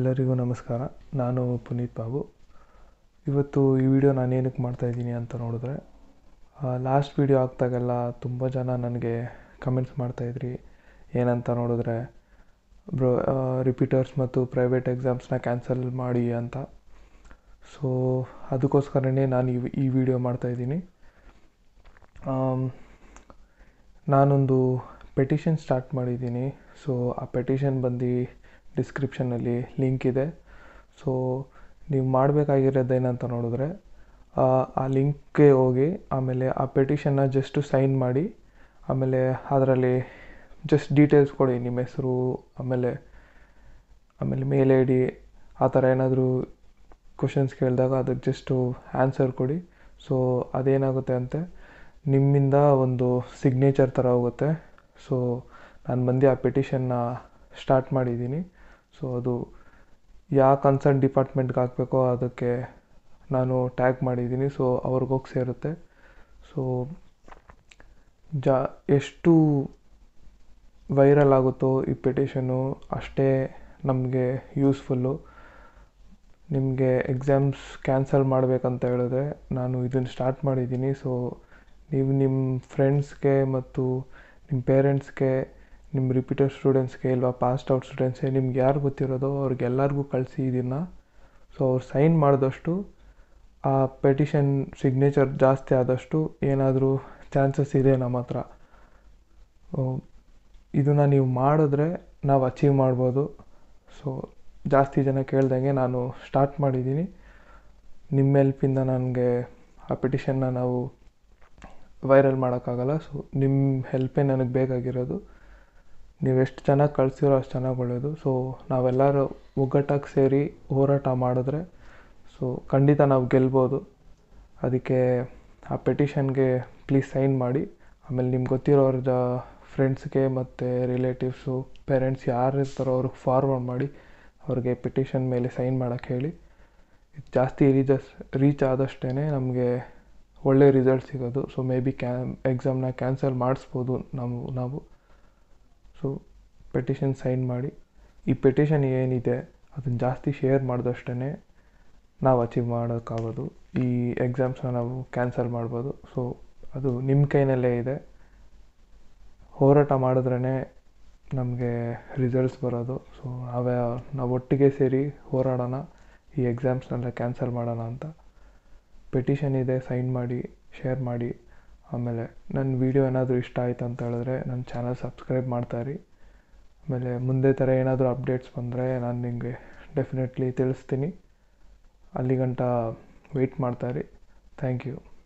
ಎಲ್ಲರಿಗೂ ನಮಸ್ಕಾರ ನಾನು ಪುನೀತ್ ಬಾಬು ಇವತ್ತು ಈ ವಿಡಿಯೋ ನಾನು ಏನಕ್ಕೆ ಮಾಡ್ತಾಯಿದ್ದೀನಿ ಅಂತ ನೋಡಿದ್ರೆ ಲಾಸ್ಟ್ ವಿಡಿಯೋ ಹಾಕ್ದಾಗೆಲ್ಲ ತುಂಬ ಜನ ನನಗೆ ಕಮೆಂಟ್ಸ್ ಮಾಡ್ತಾಯಿದ್ರಿ ಏನಂತ ನೋಡಿದ್ರೆ ಬ್ರೋ ರಿಪೀಟರ್ಸ್ ಮತ್ತು ಪ್ರೈವೇಟ್ ಎಕ್ಸಾಮ್ಸ್ನ ಕ್ಯಾನ್ಸಲ್ ಮಾಡಿ ಅಂತ ಸೊ ಅದಕ್ಕೋಸ್ಕರನೇ ನಾನು ಈ ಈ ವಿಡಿಯೋ ಮಾಡ್ತಾಯಿದ್ದೀನಿ ನಾನೊಂದು ಪೆಟಿಷನ್ ಸ್ಟಾರ್ಟ್ ಮಾಡಿದ್ದೀನಿ ಸೊ ಆ ಪೆಟಿಷನ್ ಬಂದು ಡಿಸ್ಕ್ರಿಪ್ಷನಲ್ಲಿ ಲಿಂಕ್ ಇದೆ ಸೊ ನೀವು ಮಾಡಬೇಕಾಗಿರೋದೇನಂತ ನೋಡಿದ್ರೆ ಆ ಲಿಂಕ್ಗೆ ಹೋಗಿ ಆಮೇಲೆ ಆ ಪೆಟಿಷನ್ನ ಜಸ್ಟು ಸೈನ್ ಮಾಡಿ ಆಮೇಲೆ ಅದರಲ್ಲಿ ಜಸ್ಟ್ ಡೀಟೇಲ್ಸ್ ಕೊಡಿ ನಿಮ್ಮ ಹೆಸರು ಆಮೇಲೆ ಆಮೇಲೆ ಮೇಲ್ ಐ ಡಿ ಆ ಥರ ಏನಾದರೂ ಕ್ವಶನ್ಸ್ ಕೇಳಿದಾಗ ಅದಕ್ಕೆ ಜಸ್ಟು ಆನ್ಸರ್ ಕೊಡಿ ಸೊ ಅದೇನಾಗುತ್ತೆ ಅಂತೆ ನಿಮ್ಮಿಂದ ಒಂದು ಸಿಗ್ನೇಚರ್ ಥರ ಹೋಗುತ್ತೆ ಸೊ ನಾನು ಬಂದು ಆ ಪೆಟಿಷನ್ನ ಸ್ಟಾರ್ಟ್ ಮಾಡಿದ್ದೀನಿ ಸೊ ಅದು ಯಾವ ಕನ್ಸರ್ನ್ ಡಿಪಾರ್ಟ್ಮೆಂಟ್ಗೆ ಹಾಕಬೇಕೋ ಅದಕ್ಕೆ ನಾನು ಟ್ಯಾಗ್ ಮಾಡಿದ್ದೀನಿ ಸೊ ಅವ್ರಿಗೋಗಿ ಸೇರುತ್ತೆ ಸೊ ಜಾ ಎಷ್ಟು ವೈರಲ್ ಆಗುತ್ತೋ ಈ ಪೆಟಿಷನ್ನು ಅಷ್ಟೇ ನಮಗೆ ಯೂಸ್ಫುಲ್ಲು ನಿಮಗೆ ಎಕ್ಸಾಮ್ಸ್ ಕ್ಯಾನ್ಸಲ್ ಮಾಡಬೇಕಂತ ಹೇಳಿದ್ರೆ ನಾನು ಇದನ್ನು ಸ್ಟಾರ್ಟ್ ಮಾಡಿದ್ದೀನಿ ಸೊ ನೀವು ನಿಮ್ಮ ಫ್ರೆಂಡ್ಸ್ಗೆ ಮತ್ತು ನಿಮ್ಮ ಪೇರೆಂಟ್ಸ್ಗೆ ನಿಮ್ಮ ರಿಪೀಟರ್ ಸ್ಟೂಡೆಂಟ್ಸ್ಗೆ ಇಲ್ವಾ ಪಾಸ್ಟ್ ಔಟ್ ಸ್ಟೂಡೆಂಟ್ಸ್ಗೆ ನಿಮ್ಗೆ ಯಾರು ಗೊತ್ತಿರೋದೋ ಅವ್ರಿಗೆಲ್ಲರಿಗೂ ಕಳಿಸಿ ಇದನ್ನು ಸೊ ಅವ್ರು ಸೈನ್ ಮಾಡಿದಷ್ಟು ಆ ಪೆಟಿಷನ್ ಸಿಗ್ನೇಚರ್ ಜಾಸ್ತಿ ಆದಷ್ಟು ಏನಾದರೂ ಚಾನ್ಸಸ್ ಇದೆ ನಮ್ಮ ಹತ್ರ ಇದನ್ನು ನೀವು ಮಾಡಿದ್ರೆ ನಾವು ಅಚೀವ್ ಮಾಡ್ಬೋದು ಸೊ ಜಾಸ್ತಿ ಜನ ಕೇಳ್ದಂಗೆ ನಾನು ಸ್ಟಾರ್ಟ್ ಮಾಡಿದ್ದೀನಿ ನಿಮ್ಮ ಹೆಲ್ಪಿಂದ ನನಗೆ ಆ ಪೆಟಿಷನ್ನ ನಾವು ವೈರಲ್ ಮಾಡೋಕ್ಕಾಗಲ್ಲ ಸೊ ನಿಮ್ಮ ಹೆಲ್ಪೇ ನನಗೆ ಬೇಕಾಗಿರೋದು ನೀವು ಎಷ್ಟು ಚೆನ್ನಾಗಿ ಕಳಿಸಿರೋ ಅಷ್ಟು ಚೆನ್ನಾಗಿ ಒಳ್ಳೆಯದು ಸೊ ನಾವೆಲ್ಲರೂ ಒಗ್ಗಟ್ಟಾಗಿ ಸೇರಿ ಹೋರಾಟ ಮಾಡಿದ್ರೆ ಸೊ ಖಂಡಿತ ನಾವು ಗೆಲ್ಬೋದು ಅದಕ್ಕೆ ಆ ಪೆಟಿಷನ್ಗೆ ಪ್ಲೀಸ್ ಸೈನ್ ಮಾಡಿ ಆಮೇಲೆ ನಿಮ್ಗೆ ಗೊತ್ತಿರೋರ ಫ್ರೆಂಡ್ಸ್ಗೆ ಮತ್ತು ರಿಲೇಟಿವ್ಸು ಪೇರೆಂಟ್ಸ್ ಯಾರು ಇರ್ತಾರೋ ಅವ್ರಿಗೆ ಫಾರ್ವರ್ಡ್ ಮಾಡಿ ಅವ್ರಿಗೆ ಪೆಟಿಷನ್ ಮೇಲೆ ಸೈನ್ ಮಾಡೋಕ್ಕೆ ಹೇಳಿ ಜಾಸ್ತಿ ರೀಚಸ್ ರೀಚ್ ಆದಷ್ಟೇ ನಮಗೆ ಒಳ್ಳೆ ರಿಸಲ್ಟ್ ಸಿಗೋದು ಸೊ ಮೇ ಬಿ ಕ್ಯಾನ್ ಎಕ್ಸಾಮ್ನ ಕ್ಯಾನ್ಸಲ್ ಮಾಡಿಸ್ಬೋದು ನಾವು ನಾವು ಸೊ ಪೆಟಿಷನ್ ಸೈನ್ ಮಾಡಿ ಈ ಪೆಟಿಷನ್ ಏನಿದೆ ಅದನ್ನು ಜಾಸ್ತಿ ಶೇರ್ ಮಾಡಿದಷ್ಟೇ ನಾವು ಅಚೀವ್ ಮಾಡೋಕ್ಕಾಗೋದು ಈ ಎಕ್ಸಾಮ್ಸ್ನ ನಾವು ಕ್ಯಾನ್ಸಲ್ ಮಾಡ್ಬೋದು ಸೊ ಅದು ನಿಮ್ಮ ಕೈನಲ್ಲೇ ಇದೆ ಹೋರಾಟ ಮಾಡಿದ್ರೇ ನಮಗೆ ರಿಸಲ್ಟ್ಸ್ ಬರೋದು ಸೊ ನಾವೇ ನಾವು ಒಟ್ಟಿಗೆ ಸೇರಿ ಹೋರಾಡೋಣ ಈ ಎಕ್ಸಾಮ್ಸ್ನೆಲ್ಲ ಕ್ಯಾನ್ಸಲ್ ಮಾಡೋಣ ಅಂತ ಪೆಟಿಷನ್ ಇದೆ ಸೈನ್ ಮಾಡಿ ಶೇರ್ ಮಾಡಿ ಆಮೇಲೆ ನನ್ನ ವೀಡಿಯೋ ಏನಾದರೂ ಇಷ್ಟ ಆಯ್ತು ಅಂತ ಹೇಳಿದ್ರೆ ನನ್ನ ಚಾನಲ್ ಸಬ್ಸ್ಕ್ರೈಬ್ ಮಾಡ್ತಾಯಿರಿ ಆಮೇಲೆ ಮುಂದೆ ಥರ ಏನಾದರೂ ಅಪ್ಡೇಟ್ಸ್ ಬಂದರೆ ನಾನು ನಿಮಗೆ ಡೆಫಿನೆಟ್ಲಿ ತಿಳಿಸ್ತೀನಿ ಅಲ್ಲಿಗಂಟ ವೆಯ್ಟ್ ಮಾಡ್ತಾಯಿರಿ ಥ್ಯಾಂಕ್ ಯು